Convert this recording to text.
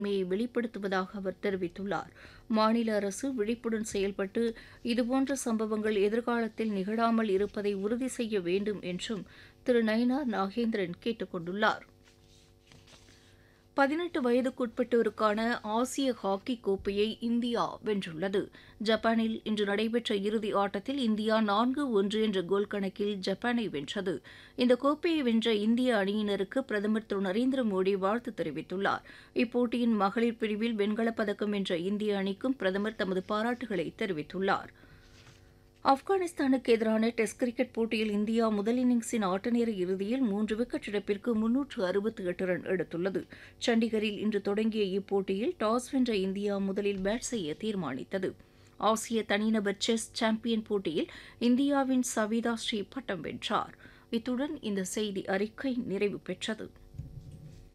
மையை வெளிப்படுத்துவதாக அவர் தெரிவித்துள்ளார் மாநில அரசு விழிப்புடன் செயல்பட்டு இதுபோன்ற சம்பவங்கள் எதிர்காலத்தில் நிகழாமல் இருப்பதை உறுதி செய்ய வேண்டும் என்றும் திரு நயினார் நாகேந்திரன் கேட்டுக் கொண்டுள்ளார் பதினெட்டு வயதுக்குட்பட்டோருக்கான ஆசிய ஹாக்கி கோப்பையை இந்தியா வென்றுள்ளது ஜப்பானில் இன்று நடைபெற்ற இறுதி ஆட்டத்தில் இந்தியா நான்கு ஒன்று என்ற கோல் கணக்கில் ஜப்பானை வென்றது இந்த கோப்பையை வென்ற இந்திய அணியினருக்கு பிரதமர் திரு நரேந்திர மோடி வாழ்த்து தெரிவித்துள்ளார் இப்போட்டியின் மகளிர் பிரிவில் வெண்கலப் பதக்கம் வென்ற இந்திய அணிக்கும் பிரதமர் தமது பாராட்டுகளை தெரிவித்துள்ளார் ஆப்கானிஸ்தானுக்கு எதிரான டெஸ்ட் கிரிக்கெட் போட்டியில் இந்தியா முதல் இன்னிங்ஸின் ஆட்டநேர இறுதியில் மூன்று விக்கெட் இழப்பிற்கு முன்னூற்று அறுபத்தி எட்டு ரன் எடுத்துள்ளது சண்டிகரில் இன்று தொடங்கிய இப்போட்டியில் டாஸ் வென்ற இந்தியா முதலில் பேட் செய்ய தீர்மானித்தது ஆசிய தனிநபர் செஸ் சாம்பியன் போட்டியில் இந்தியாவின் சவிதா ஸ்ரீ பட்டம் வென்றார் இத்துடன் இந்த செய்தி அறிக்கை நிறைவு பெற்றது